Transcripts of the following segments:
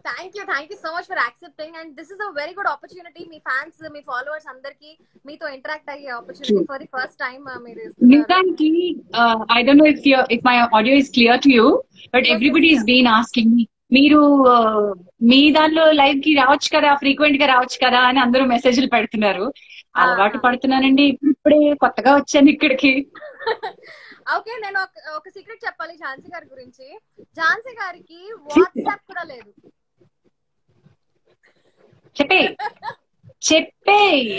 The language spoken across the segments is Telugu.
Thank you thank you so much for accepting and this is a very good opportunity మీ ఫ్యాన్స్ మీ ఫాలోవర్స్ అందరికి మీతో ఇంటరాక్ట్ అయ్యే opportunity for the first time మీరు ఇస్తున్నారు. నిజానికి I don't know if if my audio is clear to you but Yes, everybody yes, is been asking me మీరు uh, మీ దానిలో లైవ్ కి రావచ్చు కదా ఫ్రీక్వెంట్ గా రావచ్చు కదా అని అందరూ మెసేజ్లు పెడుతున్నారు అలవాటు పడుతున్నానండి ఇప్పుడే కొత్తగా వచ్చాను ఇక్కడికి ఓకే నేను ఒక- ఒక సీక్రెట్ చెప్పాలి ఝాన్సీ గారి గురించి ఝాన్సీ గారికి వాట్సాప్ కూడా లేదు చెప్పే చెప్పే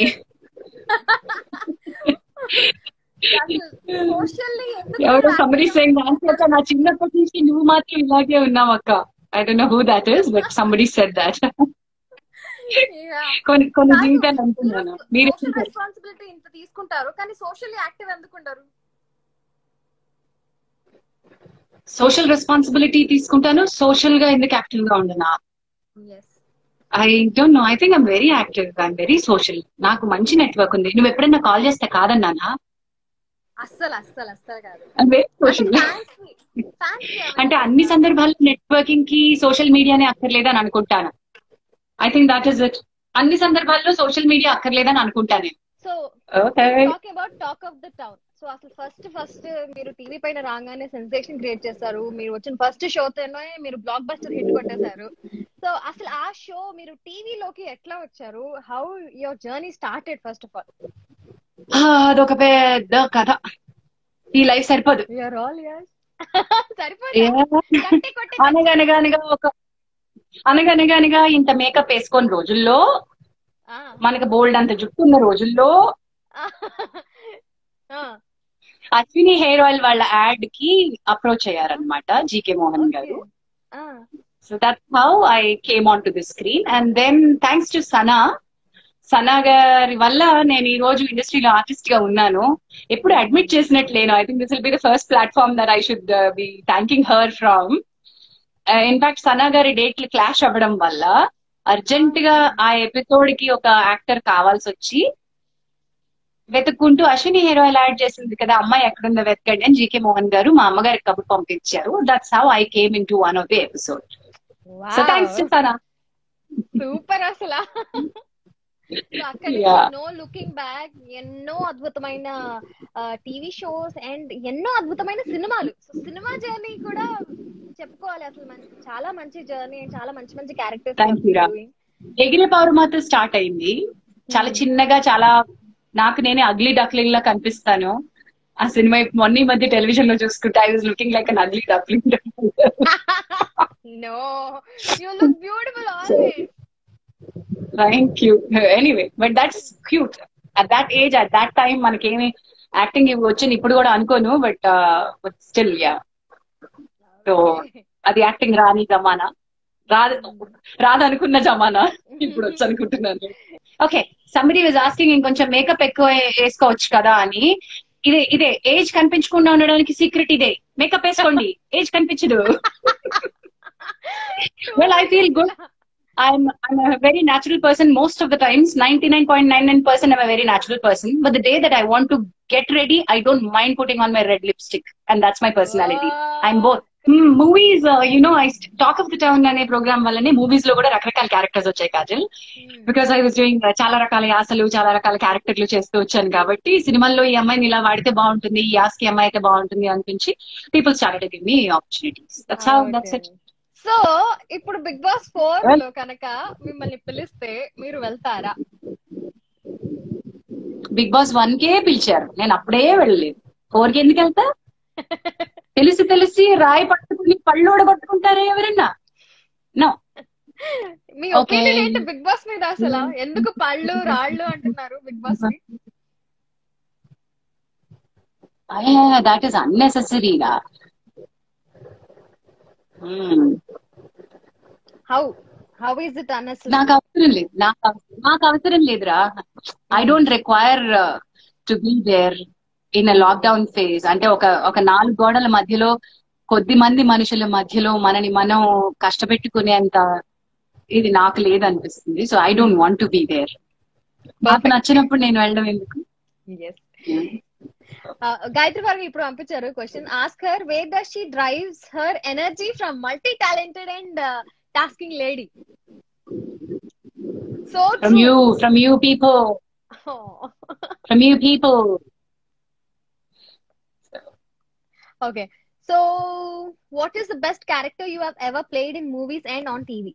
సోషల్లీ ఎవరో సమరీ సెయింగ్ అక్క నా చిన్నప్పటి నుంచి నువ్వు మాత్రం ఇలాగే ఉన్నావు అక్క I don't know who that is but somebody said that కొన్ని కొన్ని జీవితాలు అనుకున్నాను మీరు రెస్పాన్సిబిలిటీ ఇంత తీసుకుంటారు కానీ సోషల్లీ యాక్టివ్ ఎందుకుంటారు సోషల్ రెస్పాన్సిబిలిటీ తీసుకుంటాను సోషల్ గా ఎందుకు యాక్టివ్ గా ఉండనా yes I don't know I think I'm very active I'm very social నాకు మంచి నెట్వర్క్ ఉంది నువ్వు ఎప్పుడైనా కాల్ చేస్తే కాదన్నానా అస్సలు అస్సలు అస్సలు కాదు I'm very social fans fans అంటే అన్ని సందర్భాల్లో నెట్వర్కింగ్ కి సోషల్ మీడియానే అక్కర్లేదని అనుకుంటాను I think that is it అన్ని సందర్భాల్లో సోషల్ మీడియా అక్కర్లేదని అనుకుంటాను so okay talking about talk of the town so అసలు ఫస్ట్ ఫస్ట్ మీరు టీవీ పైన రాగానే సెన్సేషన్ క్రియేట్ చేస్తారు మీరు వచ్చిన ఫస్ట్ షోతోనే మీరు బ్లాక్ బస్టర్ హిట్ కొట్టేశారు సో అసలు ఆ షో మీరు టీవీలోకి ఎట్లా వచ్చారు how your journey started first of all అదొక పెద్ద కథ ఈ లైఫ్ సరిపోదు యూఆర్ ఆల్ యస్ సరిపోయింది గట్టి కొట్టి అనగనగా ఒక అనగనగా ఇంత మేకప్ వేసుకొని రోజుల్లో ఆ, మనకి బోల్డ్ అంత జుట్టు ఉన్న రోజుల్లో ఆ, అశ్విని హెయిర్ ఆయిల్ వాళ్ళ యాడ్ కి అప్రోచ్ అయ్యారనమాట జీకే మోహన్ గారు ఆ, so that's how I came on to the screen and then thanks to Sana Sana గారి వల్ల నేను ఈ రోజు ఇండస్ట్రీలో ఆర్టిస్ట్ గా ఉన్నాను ఎప్పుడు అడ్మిట్ చేసినట్టు లేను I think this will be the first platform that I should be thanking her from in fact Sana గారి డేట్లు క్లాష్ అవ్వడం వల్ల అర్జెంట్ గా ఆ ఎపిసోడ్ కి ఒక యాక్టర్ కావాల్సి వచ్చి వెతుక్కుంటూ అశ్విని హెయిర్ ఆయిల్ యాడ్ చేసింది కదా అమ్మాయి ఎక్కడుందో వెతకండి అని జీకే మోహన్ గారు మా అమ్మగారికి కబుర్ పంపించారు that's how I came in to one of the episode so thanks to Sana super అసలు So అక్కడ Yeah. నో లుకింగ్ బ్యాక్ ఎన్నో అద్భుతమైన టీవీ షోస్ అండ్ ఎన్నో అద్భుతమైన సినిమాలు సో సినిమా జర్నీ కూడా చెప్పుకోవాలి అసలు మంచి చాలా మంచి జర్నీ చాలా మంచి మంచి Thank you, Ra. క్యారెక్టర్స్ ఎగిరే పౌరమాత స్టార్ట్ అయింది చాలా చిన్నగా చాలా నాకు నేనే అగ్లీ డక్లింగ్ లా కనిపిస్తాను ఆ సినిమా ఇప్పుడు మొన్న ఈ మధ్య టెలివిజన్ లో చూసుకుంటే I was looking like an ugly duckling no you look beautiful always thank you anyway but that's cute at that age at that time మనకేమి యాక్టింగ్ వచ్చింది ఇప్పుడు కూడా అనుకోను బట్ స్టిల్ యా సో అది యాక్టింగ్ రాని జమానా రాదు రాదనుకున్న జమానా ఇప్పుడు వచ్చి అనుకుంటున్నాను ఓకే సంబడి వాజ్ ఆస్కింగ్ ఇంకొంచెం మేకప్ ఎక్కువ వేసుకోవచ్చు కదా అని ఇదే ఇదే ఏజ్ కనిపించకుండా ఉండడానికి సీక్రెట్ ఇదే మేకప్ వేసుకోండి ఏజ్ కనిపించదు well I feel good I'm I'm a very natural person most of the times. 99.99% I'm a very natural person. But the day that I want to get ready, I don't mind putting on my red lipstick, and that's my personality. I'm both. Movies you know I talk of the town అనే ప్రోగ్రామ్ వల్లనే మూవీస్ లో కూడా రకరకాల క్యారెక్టర్స్ వచ్చాయి Kajal because I was doing చాలా రకాల యాసలు చాలా రకాల క్యారెక్టర్లు చేస్తూ వచ్చాను కాబట్టి సినిమాల్లో ఈ అమ్మాయిని ఇలా వాడితే బాగుంటుంది ఈ యాస్కి అమ్మాయి అయితే బాగుంటుంది అనిపించి people started give me opportunities that's how that's it so ఇప్పుడు బిగ్ బాస్ ఫోర్ Well- లో కనుక మిమ్మల్ని పిలిస్తే మీరు వెళ్తారా బిగ్ బాస్ వన్ కే పిలిచారు నేను అప్పుడే వెళ్ళలేదు ఫోర్ కి ఎందుకు వెళ్తా తెలిసి తెలిసి రాయి పట్టుకుని పళ్ళు ఓడగొట్టుకుంటారే ఎవరన్నా నో మీ Okay. ఒపీనియన్ ఏంటి బిగ్ బాస్ మీద అసలు ఎందుకు పళ్ళు రాళ్ళు అంటున్నారు బిగ్ బాస్ ని దాట్ ఈస్ అన్నెసెసరీగా how how is it unnecessary నాకు అవసరం లేదు నాకు అవ- నాకు అవసరం లేదురా I don't require to be there in a lockdown phase అంటే ఒక ఒక నాలుగు గోడల మధ్యలో కొద్ది మంది మనుషుల మధ్యలో మనని మనం కష్టపెట్టుకునేంత ఇది నాకు లేదనిపిస్తుంది so I don't want to be there నాకు నచ్చినప్పుడు నేను వెళ్ళడం ఎందుకు గాయత్రి గారు ఇప్పుడు పంపించారు question ask her way does she drives her energy from multi talented and tasking lady so From you, from you people, from you people. Okay so what is the best character you have ever played in movies and on TV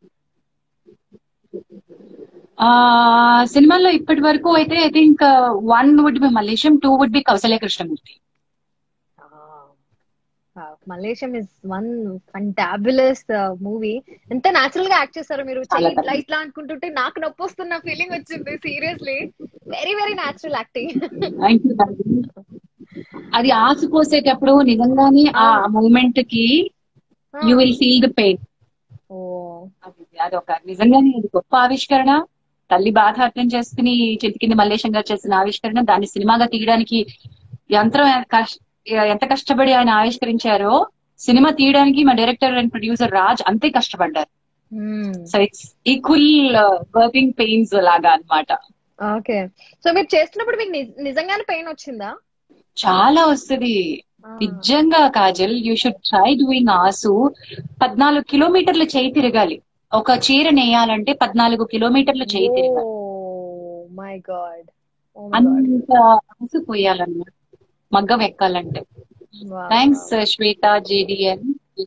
ఆ సినిమాలో ఇప్పటి వరకు అయితే I think one would be Mallesham two would be Kausalya Krishnamurthy Mallesham is one fantabulous movie ఎంత నాచురల్ గా యాక్ట్ చేస్తారు మీరు చెయ్యి చాలా ఇట్లా ఇట్లా అనుకుంటుంటే నాకు నొప్పి వస్తున్న ఫీలింగ్ వచ్చింది seriously very very natural acting Thank you, darling. అది ఆశ పోసేటప్పుడు నిజంగానే ఆ మూమెంట్ కి you will feel the pain ఓ అదొక నిజంగానే అది గొప్ప ఆవిష్కరణ తల్లి బాధ అర్థం చేసుకుని చెట్టు కింద మల్లేశం గారు చేసిన ఆవిష్కరణ దాన్ని సినిమాగా తీయడానికి యంత్రం కష్- ఎంత కష్టపడి ఆయన ఆవిష్కరించారో సినిమా తీయడానికి మా డైరెక్టర్ అండ్ ప్రొడ్యూసర్ రాజ్ అంతే కష్టపడ్డారు so it's equal working pains లాగా అన్నమాట ఓకే సో మీరు చేస్తున్నప్పుడు మీకు నిజ- నిజంగానే పెయిన్ వచ్చిందా చాలా వస్తుంది నిజంగా Kajal you should try doing ఆసు పద్నాలుగు కిలోమీటర్ల చేయి తిరగాలి ఒక చీర నేయాలంటే పద్నాలుగు కిలోమీటర్ల చేయి తిరగాలి మై గాడ్ అంత ఆసు పోయాలన్నమాట మగ్గం ఎక్కాలంటే thanks Shweta J D N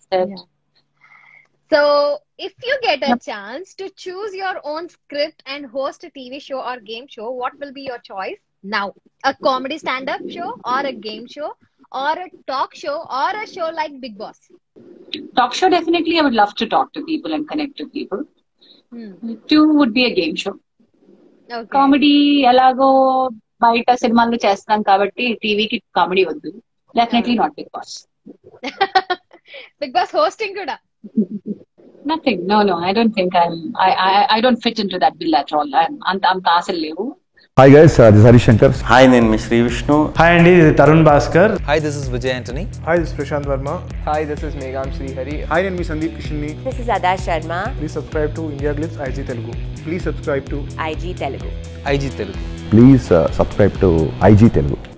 So, if you get a chance to choose your own script and host a TV show or game show, what will be your choice now? A comedy stand up show, or a game show, or a talk show, or a show like Big Boss? Talk show definitely I would love to talk to people and connect to people Hmm. Two would be a game show Okay. Comedy ఎలాగో బయట సినిమాల్లో చేస్తాం కాబట్టి టీవీకి కామెడీ వద్దు definitely not Bigg Boss Big Boss hosting kuda. Nothing no no I don't think I don't fit in to that bill at all అంత అంత ఆశలు లేవు hi guys this Harish Shankar hi నేను మీ శ్రీ విష్ణు హాయ్ అండి ఇది Tarun Bhaskar Hi, this is Vijay Antony. Hi, this is Prashant Verma. Hi, this is Megham Srihari. Hi, నేను మీ సందీప్ కిషన్ని This is Ada Sharma, please subscribe to IndiaGlitz IG Telugu please subscribe to IG Telugu. IG Telugu. Please subscribe to IG Telugu